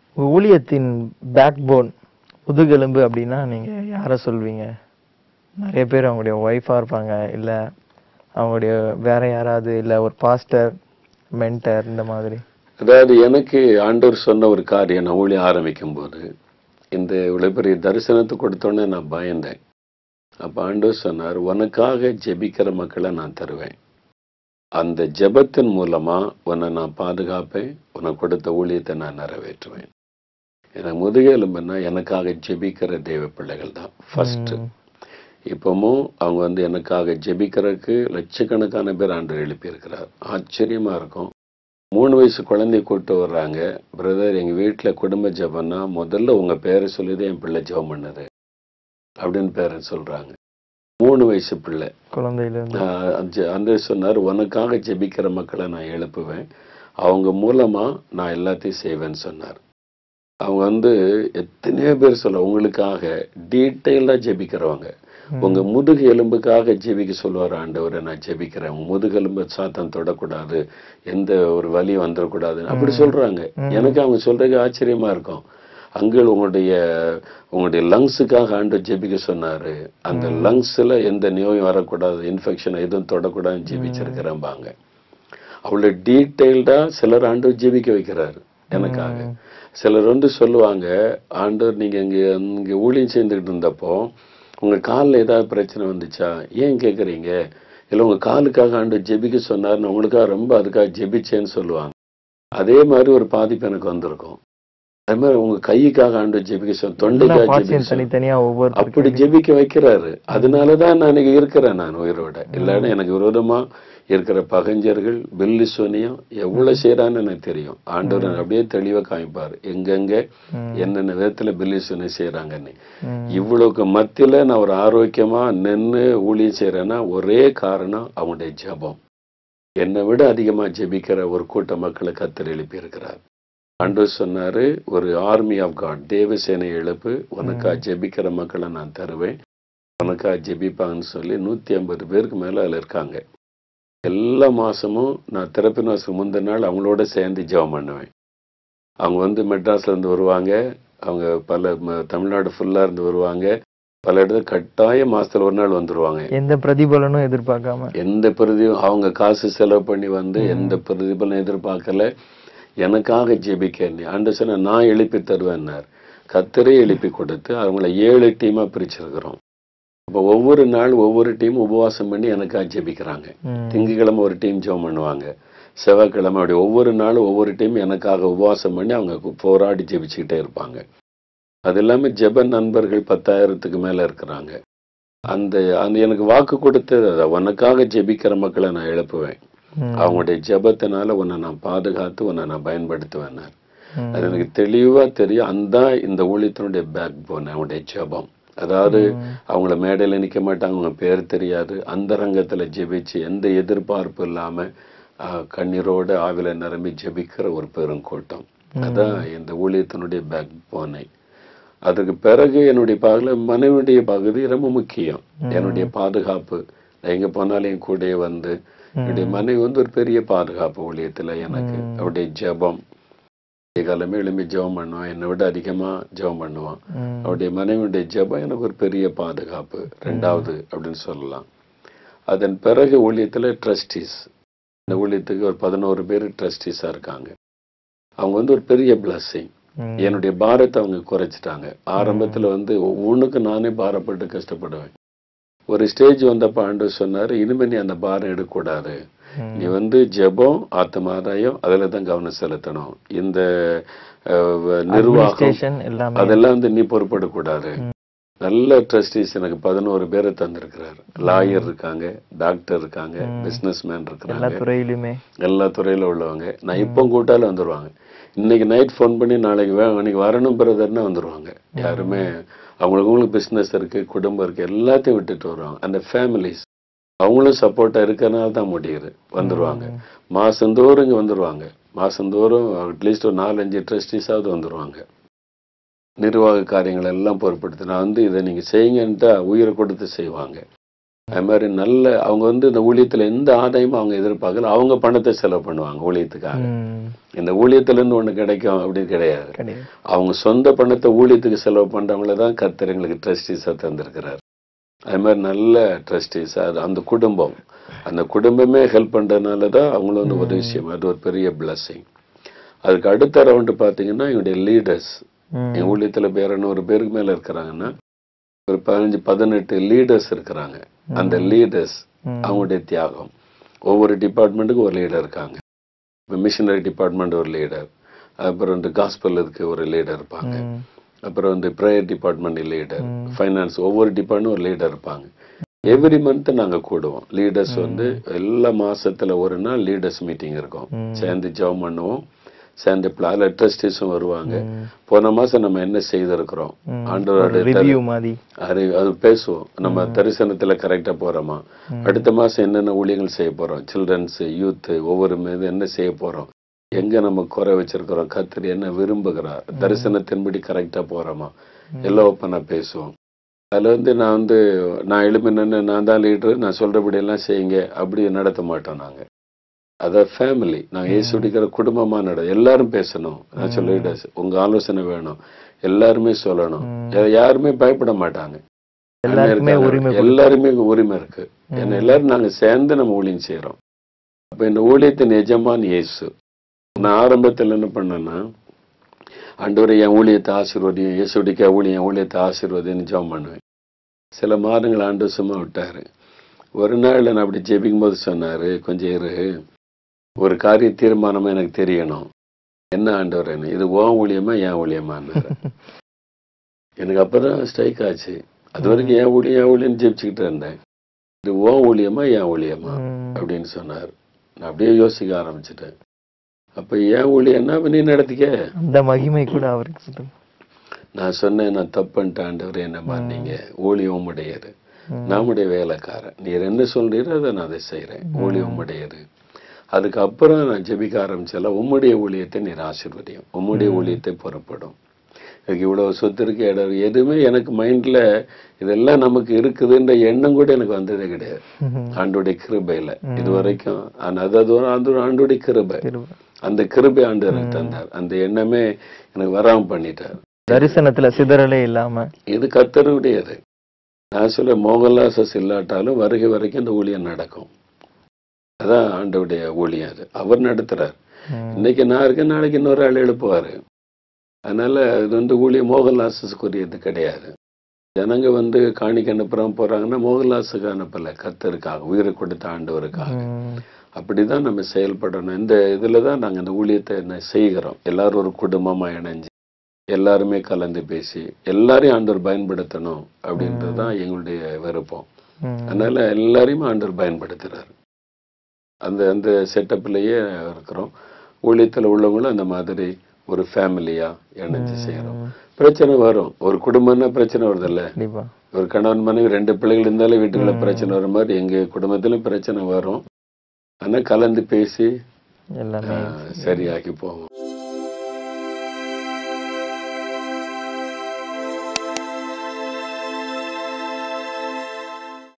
ஊழியத்தின் back phone முதுகெலும்பு அப்படின்னா நீங்க யாரை சொல்வீங்க நிறைய பேர் அவங்களுடைய ஒய்ஃபா இருப்பாங்க இல்ல அவங்களுடைய வேற யாராவது இல்ல ஒரு பாஸ்டர் மென்டர் இந்த மாதிரி அதாவது எனக்கு ஆண்டவர் சொன்ன ஒரு காரியம் நான் ஊழியம் ஆரம்பிக்கும் போது இந்த இவ்வளவு பெரிய தரிசனத்தை கொடுத்தோன்னே நான் பயந்தேன் அப்ப ஆண்டவர் சொன்னார் உனக்காக ஜெபிக்கிற மக்களை நான் தருவேன் அந்த ஜெபத்தின் மூலமா உன்னை நான் பாதுகாப்பேன் உனக்கு கொடுத்த ஊழியத்தை நான் நிறைவேற்றுவேன் எனக்கு முதுகெலும்புன்னா எனக்காக ஜெபிக்கிற தேவ பிள்ளைகள் தான் ஃபர்ஸ்ட் ம். இப்பவும் அவங்க வந்து எனக்காக ஜெபிக்கிறதுக்கு லட்சக்கணக்கான பேர் ஆண்டு எழுப்பியிருக்கிறார் ஆச்சரியமா இருக்கும் மூணு வயசு குழந்தைய கூட்டு வர்றாங்க பிரதர் எங்க வீட்டுல குடும்ப ஜெபம்னா முதல்ல உங்க பேரை சொல்லிதான் என் பிள்ளை ஜெபம் பண்ணுது அப்படின்னு பேரை சொல்றாங்க மூணு வயசு பிள்ளை குழந்தையில இருந்து ஆஹ் அந்த- அந்த சொன்னார் உனக்காக ஜெபிக்கிற மக்களை நான் எழுப்புவேன் அவங்க மூலமா நான் எல்லாத்தையும் செய்வேன்னு சொன்னார் அவங்க வந்து எத்தனையோ பேர் சொல்ல உங்களுக்காக டீட்டெயிலா ஜெபிக்கிறவங்க ம். உங்க முதுகு எலும்புக்காக ஜெபிக்க சொல்லுவார் ஆண்டவரை நான் ஜெபிக்கிறேன் உங்க முதுகெலும்பு சாத்தம் தொடக்கூடாது எந்த ஒரு வலி வந்துடக்கூடாது அப்படி சொல்றாங்க ம். எனக்கு அவங்க சொல்றது ஆச்சரியமா இருக்கும் அங்கிள் உங்களுடைய உங்களுடைய லங்ஸுக்காக ஆண்டு ஜெபிக்க சொன்னாரு அந்த லங்ஸ்ல எந்த நோயும் வரக்கூடாது இன்ஃபெக்ஷன் எதுவும் தொடக்கூடாதுன்னு ஜெபிச்சிருக்கிறேன்பாங்க அவ்வளவு டீட்டெயில்டா சிலர் ஆண்டு ஜெபிக்க வைக்கிறாரு எனக்காக ம். சிலர் வந்து சொல்லுவாங்க ஆண்டவர் நீங்க இங்க இங்க ஊழியம் செய்துக்கிட்டு இருந்தப்போ உங்க கால்ல ஏதாவது பிரச்சனை வந்துச்சா ஏன் கேக்குறீங்க இல்ல உங்க காலுக்காக ஆண்டு ஜெபிக்க சொன்னார் நான் உங்களுக்காக ரொம்ப அதுக்காக ஜெபிச்சேன்னு சொல்லுவாங்க அதே மாதிரி ஒரு பாதிப்பு எனக்கு வந்திருக்கும் அதே மாதிரி உங்க கைக்காக ஆண்டு ஜெபிக்க சொன்ன எல்லா தொண்டைக்காக பார்ட்ஸையும் ஜெபிக்க சொன்ன- தனித்தனியா ஒவ்வொரு அப்படி ஜெபிக்க வைக்கிறாரு அதனாலதான் நான் இன்னைக்கு இருக்கிறேன் நான் உயிரோட இல்லைன்னா எனக்கு விரோதமா இருக்கிற பகஞ்சர்கள் பில்லி சோனியம் எவ்வளவு செய்யறான்னு எனக்கு தெரியும் ஆண்டவர் எனக்கு அப்படியே தெளிவா காமிப்பாரு எங்கெங்க ம். என்னென்ன விதத்துல பில்லி சோனியம் செய்யறாங்கன்னு ம். இவ்வளவுக்கு மத்தியில நான் ஒரு ஆரோக்கியமா நின்னு ஊழியம் செய்யறேன்னா ஒரே காரணம் அவங்களுடைய ஜெபம் என்னை விட அதிகமா ஜெபிக்கிற ஒரு கூட்ட மக்களை கத்தர் எழுப்பி இருக்கிறார் ஆண்டவர் சொன்னாரு ஒரு ஆர்மி ஆஃப் காட் தேவசேனை எழுப்பு உனக்கா ஜெபிக்கிற மக்களை நான் தருவேன் உனக்கா ஜெபிப்பாங்கன்னு சொல்லி நூத்தி ஐம்பது பேருக்கு மேல அதுல இருக்காங்க எல்லா மாசமும் நான் திறப்பின் வாசல் முந்தின நாள் அவங்களோட சேர்ந்து ஜெபம் பண்ணுவேன் அவங்க வந்து மெட்ராஸ்ல இருந்து வருவாங்க அவங்க பல ம- தமிழ்நாடு ஃபுல்லா இருந்து வருவாங்க பல இடத்துல கட்டாயம் மாசத்துல ஒரு நாள் வந்துருவாங்க எந்த பிரதிபலனும் எதிர்பார்க்காம எந்த பிரதியும் அவங்க காசு செலவு பண்ணி வந்து எந்த பிரதிபலம் எதிர்பார்க்கல எனக்காக ஜெபிக்க நீ ஆண்டு சொன்ன நான் எழுப்பி தருவேன்னார் கத்தரே எழுப்பி கொடுத்து அவங்கள ஏழு டீமா பிரிச்சிருக்கிறோம் அப்போ ஒவ்வொரு நாள் ஒவ்வொரு டீம் உபவாசம் பண்ணி எனக்காக ஜெபிக்கிறாங்க ம். திங்கக்கிழமை ஒரு டீம் ஜெபம் பண்ணுவாங்க செவ்வாய்க்கிழமை அப்படி ஒவ்வொரு நாளும் ஒவ்வொரு டீம் எனக்காக உபவாசம் பண்ணி அவங்க கு- போராடி ஜெபிச்சுக்கிட்டே இருப்பாங்க அது இல்லாம ஜெப நண்பர்கள் பத்தாயிரத்துக்கு மேல இருக்கிறாங்க அந்த அந்த எனக்கு வாக்கு கொடுத்தது அதான். உனக்காக ஜெபிக்கிற மக்களை நான் எழுப்புவேன் ம். அவங்களுடைய ஜெபத்தினால உன்னை நான் பாதுகாத்து உன்னை நான் பயன்படுத்துவேன் ம். அது எனக்கு தெளிவா தெரியும் அந்த இந்த ஊழியத்தினுடைய பேக் போன் அவங்களுடைய ஜெபம் அதாவது அவங்கள மேடையில நிக்க மாட்டாங்க அவங்க பேர் தெரியாது அந்த ரங்கத்துல ஜெபிச்சு எந்த எதிர்பார்ப்பு இல்லாம ஆஹ், கண்ணீரோட ஆவில நிரம்பி ஜெபிக்கிற ஒரு பெருங்கூட்டம் அதான் இந்த ஊழியத்தினுடைய பேக் போனை அதுக்கு பிறகு என்னுடைய பகல மனைவியுடைய பகுதி ரொம்ப முக்கியம் என்னுடைய பாதுகாப்பு நான் எங்க போனாலும் என் கூடயே வந்து என்னுடைய மனைவி வந்து ஒரு பெரிய பாதுகாப்பு ஊழியத்துல எனக்கு அவருடைய ஜெபம் காலமே எழும்பி ஜெபம் பண்ணுவான் என்னை விட அதிகமா ஜெபம் பண்ணுவான் ம். அவருடைய மனைவியுடைய ஜெபம் எனக்கு ஒரு பெரிய பாதுகாப்பு ரெண்டாவது அப்படின்னு சொல்லலாம் அதன் பிறகு ஊழியத்துல ட்ரஸ்டீஸ் இந்த ஊழியத்துக்கு ஒரு பதினோரு பேர் ட்ரஸ்டீஸா இருக்காங்க அவங்க வந்து ஒரு பெரிய பிளஸ்ஸிங் ம். என்னுடைய பாரத்தை அவங்க குறைச்சிட்டாங்க ஆரம்பத்துல வந்து ஒவ்வொன்றுக்கும் நானே பாரப்பட்டு கஷ்டப்படுவேன் ஒரு ஸ்டேஜ் வந்தப்ப ஆண்டவர் சொன்னாரு இனிமே நீ அந்த பாரம் எடுக்கக்கூடாது ம். நீ வந்து ஜெபம் ஆத்மாதாயம் அதுல தான் கவனம் செலுத்தணும் இந்த அஹ், வ- நிர்வாகம் Administration எல்லாமே அதெல்லாம் வந்து நீ பொறுப்படக்கூடாது நல்ல ட்ரஸ்டீஸ் எனக்கு பதினோரு பேரை தந்திருக்கிறாரு லாயர் இருக்காங்க டாக்டர் இருக்காங்க பிசினஸ் மேன் எல்லா இருக்கிறாங்க துறையிலுமே எல்லா துறையில உள்ளவங்க நான் இப்போ கூட்டாலும் வந்துருவாங்க இன்னைக்கு நைட் ஃபோன் பண்ணி நாளைக்கு வே இன்னைக்கு வரணும் பிரதர்னா வந்துருவாங்க யாருமே அவங்களுக்கு அவங்களுக்கு பிசினஸ் இருக்கு குடும்பம் இருக்கு எல்லாத்தையும் விட்டுட்டு வருவாங்க அந்த ஃபேமிலிஸ் அவங்களும் சப்போர்ட்டா இருக்கறனால தான் முடியுது வந்துருவாங்க மாசந்தோறும் இங்க வந்துருவாங்க மாசந்தோறும் அட்லீஸ்ட் ஒரு நாலஞ்சு ட்ரஸ்டீஸாவது வந்துருவாங்க நிர்வாக காரியங்கள் எல்லாம் பொறுப்படுத்தி நான் வந்து இதை நீங்க செய்யுங்கன்ட்டா உயிரை கொடுத்து செய்வாங்க அது மாதிரி நல்ல அவங்க வந்து இந்த ஊழியத்துல எந்த ஆதாயமும் அவங்க எதிர்பார்க்கல அவங்க பணத்தை செலவு பண்ணுவாங்க ஊழியத்துக்காக ம். இந்த ஊழியத்துல இருந்து ஒண்ணு கிடைக்கும் அப்படின்னு கிடையாது கிடையாது அவங்க சொந்த பணத்தை ஊழியத்துக்கு செலவு பண்றவங்கள தான் கர்த்தர் எங்களுக்கு ட்ரஸ்டீஸா தந்திருக்கிறார் அது மாதிரி நல்ல ட்ரஸ்டீஸ் அது அந்த குடும்பம் அந்த குடும்பமே ஹெல்ப் பண்றதுனால தான் அவங்களும் வந்து உதவி செய்யும் அது ஒரு பெரிய blessing அதுக்கு அடுத்த ரவுண்டு பார்த்தீங்கன்னா எங்களுடைய லீடர்ஸ் ம். என் ஊழியத்துல பேர் ஒரு பேருக்கு மேல இருக்கிறாங்கன்னா ஒரு பதினஞ்சு பதினெட்டு லீடர்ஸ் இருக்கிறாங்க அந்த லீடர்ஸ் ம். அவங்களுடைய தியாகம் ஒவ்வொரு டிபார்ட்மெண்ட்டுக்கும் ஒரு லீடர் இருக்காங்க இப்போ மிஷினரி டிபார்ட்மெண்ட் ஒரு லீடர் அப்புறம் வந்து காஸ்பல் இதுக்கு ஒரு லீடர் இருப்பாங்க ம். அப்புறம் வந்து ப்ரேயர் டிபார்ட்மெண்ட் லீடர் ம். ஃபைனான்ஸ் ஒவ்வொரு டிபார்ட்மெண்ட் ஒரு லீடர் இருப்பாங்க எவ்ரி மந்த் நாங்க கூடுவோம் லீடர்ஸ் வந்து எல்லா மாசத்துல ஒரு நாள் லீடர்ஸ் மீட்டிங் இருக்கும் ம். சேர்ந்து ஜெபம் பண்ணுவோம் சேர்ந்து பிளால ட்ரஸ்டிஸும் வருவாங்க ம். போன மாசம் நம்ம என்ன செய்திருக்கிறோம் ம். ஆண்டவருடைய ரிவ்யூ மாதிரி அது அது பேசுவோம் நம்ம தரிசனத்துல கரெக்டா போறோமா அடுத்த மாசம் என்னென்ன ஊழியங்கள் செய்ய போறோம் சில்ட்ரன்ஸ் யூத் ஒவ்வொரு மீது என்ன செய்ய போறோம் எங்க நம்ம குறை வச்சிருக்கிறோம் கத்தர் என்ன விரும்புகிறார் தரிசனத்தின்படி கரெக்டா போறோமா எல்லாம் ஓப்பனா பேசுவோம் அதுல வந்து நான் வந்து நான் எழுப்பினேன்னு நான் தான் லீடர் நான் சொல்றபடி எல்லாம் செய்யுங்க அப்படி நடத்த மாட்டோம் நாங்க அதான் ஃபேமிலி நாங்க ஏசு அடிக்கிற குடும்பமா நட எல்லாரும் பேசணும் நான் சொல்ல உங்க ஆலோசனை வேணும் எல்லாருமே சொல்லணும் யா- யாருமே பயப்பட மாட்டாங்க எல்லாருக்குமே இருக்காங்க. உரிமை கொடு- எல்லாருமே உரிமை இருக்கு ஏன்னா எல்லாரும் நாங்க சேர்ந்து நம்ம ஊழியம் செய்யறோம் அப்ப இந்த ஊழியத்தின் எஜமான் இயேசு நான் ஆரம்பத்துல என்ன பண்ணேன்னா ஆண்டவரே என் ஊழியத்தை ஆசீர்வதியும் இயேசுடிக்க ஊழியம் என் ஊழியத்தை ஆசீர்வதின்னு ஜெபம் பண்ணுவேன் சில மாதங்கள் ஆண்டு சும்மா விட்டாரு ஒரு நாள் நான் அப்படி ஜெபிக்கும் போது சொன்னாரு கொஞ்சம் இரு ஒரு காரிய தீர்மானமா எனக்கு தெரியணும் என்ன ஆண்டவர் இது உன் ஊழியமா என் ஊழியமான்னாரு எனக்கு அப்பதான் ஸ்ட்ரைக் ஆச்சு அது வரைக்கும் என் ஊழியம் என் ஊழியம் ஜெபிச்சுக்கிட்டு இருந்தேன் இது உன் ஊழியமா என் ஊழியமா ம். அப்படின்னு சொன்னார் நான் அப்படியே யோசிக்க ஆரம்பிச்சிட்டேன் அப்ப என் ஊழியம்னா அப்ப நீ நடத்திக்க அந்த மகிமை கூட அவருக்கு சொல்லுங்க நான் சொன்னேன் நான் தப்புன்ட்டு ஆண்டவர் என்ன பண்ணீங்க ஊழியம் உம்முடையது ம். நம்முடைய வேலைக்காரன் நீர் என்ன சொல்றீரோ அதை நான் அதை செய்றேன் ஊழியம் உம்முடையது அதுக்கப்புறம் நான் ஜெபிக்க ஆரம்பிச்சால உம்முடைய ஊழியத்தை நீர் ஆசீர்வதியும் உம்முடைய ஊழியத்தை புறப்படும் எனக்கு இவ்வளவு சொத்து இருக்கு இடம் இருக்கு. எதுவுமே எனக்கு மைண்ட்ல இதெல்லாம் நமக்கு இருக்குதுன்ற எண்ணம் கூட எனக்கு வந்ததே கிடையாது ம். ஆண்டுடைய கிருபையில இது வரைக்கும் ஆனா அது அது ஒரு ஆண்டு ஆண்டுடைய கிருபை கிருபை. அந்த கிருபை ஆண்டு எனக்கு தந்தார் அந்த எண்ணமே எனக்கு வராம பண்ணிட்டார் தரிசனத்துல சிதறலே இல்லாம இது கத்தருடையது நான் சொல்ல மோகன்லாசஸ் இல்லாட்டாலும் வருகை வரைக்கும் இந்த ஊழியம் நடக்கும் அதான் ஆண்டவுடைய ஊழியம் அது அவர் நடத்துறார் ம். இன்னைக்கு நான் இருக்கேன் நாளைக்கு இன்னொரு ஆள் எழுப்புவாரு அதனால இது வந்து ஊழியம் மோகன்லாசஸ்க்குரியது கிடையாது ஜனங்க வந்து காணிக்கு அனுப்புறாம போறாங்கன்னா மோகன்லாஸுக்கு அனுப்பல கத்தருக்காக உயிரை கொடுத்த ஆண்டவருக்காக ம். அப்படிதான் நம்ம செயல்படணும் இந்த இதுல தான் நாங்க இந்த ஊழியத்தை என்ன செய்கிறோம் எல்லாரும் ஒரு குடும்பமா இணைஞ்சு எல்லாருமே கலந்து பேசி எல்லாரையும் ஆண்டவர் பயன்படுத்தணும் அப்படின்றது தான் எங்களுடைய விருப்பம் ம். அதனால எல்லாரையும் ஆண்டவர் பயன்படுத்துறாரு அந்த அந்த செட்டப்லயே இருக்கிறோம் ஊழியத்துல உள்ளவங்களும் அந்த மாதிரி ஒரு ஃபேமிலியா இணைஞ்சு செய்யறோம் பிரச்சனை வரும் ஒரு குடும்பம்னா பிரச்சனை வருதுல்ல கண்டிப்பா ஒரு கணவன் மனைவி ரெண்டு பிள்ளைகள் இருந்தாலும் வீட்டுக்குள்ள பிரச்சனை வர மாதிரி எங்க குடும்பத்திலும் பிரச்சனை வரும் ஆனா கலந்து பேசி எல்லாமே ஆஹ், சரியாக்கி போவோம்